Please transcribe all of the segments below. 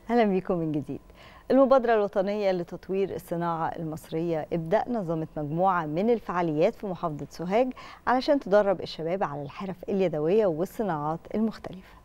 أهلا بكم من جديد المبادرة الوطنية لتطوير الصناعة المصرية ابدأ نظمت مجموعة من الفعاليات في محافظة سوهاج علشان تدرب الشباب على الحرف اليدوية والصناعات المختلفة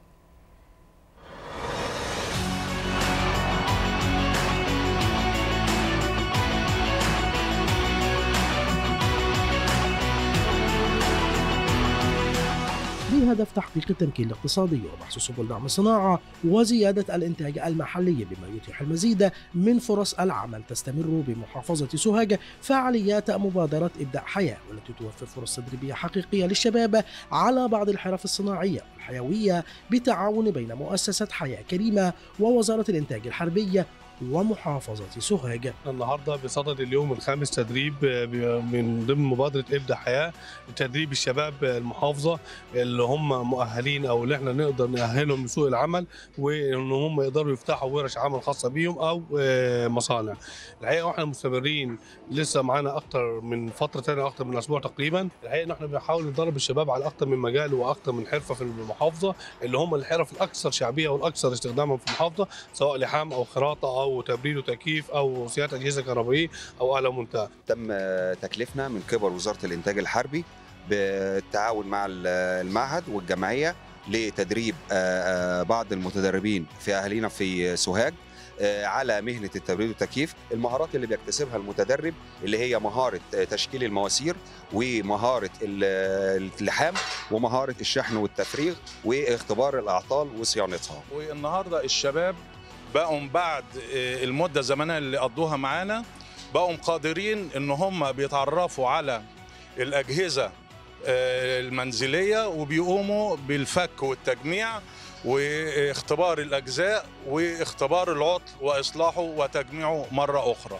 بهدف تحقيق التمكين الاقتصادي وبحث سبل دعم الصناعة وزيادة الإنتاج المحلي بما يتيح المزيد من فرص العمل تستمر بمحافظة سوهاج فعاليات مبادرة إبداع حياة والتي توفر فرص تدريبية حقيقية للشباب على بعض الحرف الصناعية والحيوية بتعاون بين مؤسسة حياة كريمة ووزارة الإنتاج الحربي ومحافظة سوهاج النهارده بصدد اليوم الخامس تدريب من ضمن مبادره ابدا حياه تدريب الشباب المحافظه اللي هم مؤهلين او اللي احنا نقدر نأهلهم لسوق العمل وان هم يقدروا يفتحوا ورش عمل خاصه بيهم او مصانع. الحقيقه واحنا مستمرين لسه معانا اكتر من فتره ثانيه اكتر من اسبوع تقريبا، الحقيقه ان احنا بنحاول ندرب الشباب على اكتر من مجال واكتر من حرفه في المحافظه اللي هم الحرف الاكثر شعبيه والاكثر استخداما في المحافظه سواء لحام او خراطه او تبريد وتكييف او صيانه اجهزه كهربائيه او اله منتهى. تم تكليفنا من قبل وزاره الانتاج الحربي بالتعاون مع المعهد والجمعيه لتدريب بعض المتدربين في اهالينا في سوهاج على مهنه التبريد والتكييف المهارات اللي بيكتسبها المتدرب اللي هي مهاره تشكيل المواسير ومهاره اللحام ومهاره الشحن والتفريغ واختبار الاعطال وصيانتها والنهارده الشباب بقوا بعد المده الزمنيه اللي قضوها معانا بقوا قادرين ان هم بيتعرفوا على الاجهزه المنزليه وبيقوموا بالفك والتجميع واختبار الاجزاء واختبار العطل واصلاحه وتجميعه مره اخرى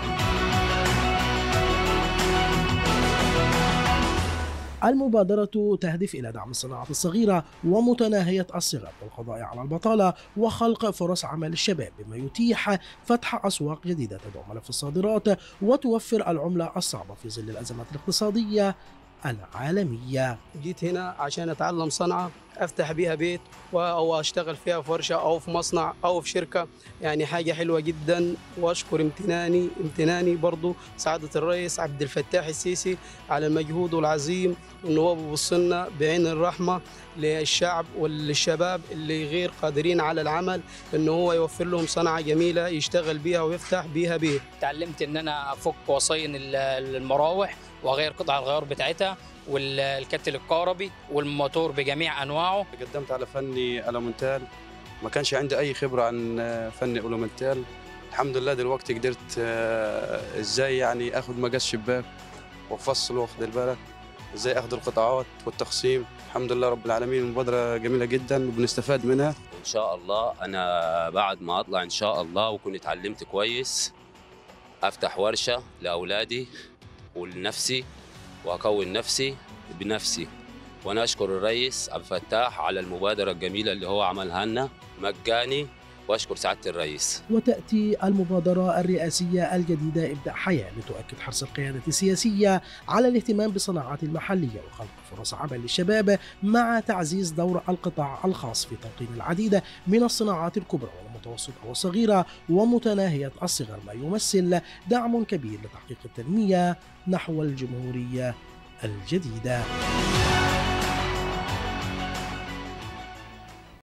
المبادرة تهدف إلى دعم الصناعة الصغيرة ومتناهية الصغر والقضاء على البطالة وخلق فرص عمل الشباب بما يتيح فتح أسواق جديدة تدعم ملف الصادرات وتوفر العملة الصعبة في ظل الأزمات الاقتصادية العالمية جيت هنا عشان أتعلم صنعة أفتح بيها بيت أو أشتغل فيها في ورشة أو في مصنع أو في شركة يعني حاجة حلوة جدا وأشكر امتناني امتناني برضو سعادة الرئيس عبد الفتاح السيسي على مجهوده العظيم إنه هو بيبص لنا بعين الرحمة للشعب وللشباب اللي غير قادرين على العمل إنه هو يوفر لهم صنعة جميلة يشتغل بيها ويفتح بيها بيت تعلمت إن أنا أفك وصين المراوح واغير قطع الغيار بتاعتها والكتل الكهربي والموتور بجميع انواعه قدمت على فني الومنتال ما كانش عندي اي خبره عن فن الومنتال الحمد لله دلوقتي قدرت ازاي يعني اخد مقاس شباك وافصل واخد بالك ازاي اخد القطعات والتقسيم الحمد لله رب العالمين المبادره جميله جدا وبنستفاد منها ان شاء الله انا بعد ما اطلع ان شاء الله وكنت اتعلمت كويس افتح ورشه لاولادي ولنفسي واكون نفسي بنفسي وانا اشكر الرئيس عبد الفتاح على المبادره الجميله اللي هو عملها لنا مجاني واشكر سعاده الرئيس. وتاتي المبادره الرئاسيه الجديده ابداع حياه لتؤكد حرص القياده السياسيه على الاهتمام بالصناعات المحليه وخلق فرص عمل للشباب مع تعزيز دور القطاع الخاص في تلقين العديد من الصناعات الكبرى والمتوسطه والصغيره ومتناهيه الصغر ما يمثل دعم كبير لتحقيق التنميه نحو الجمهوريه الجديده.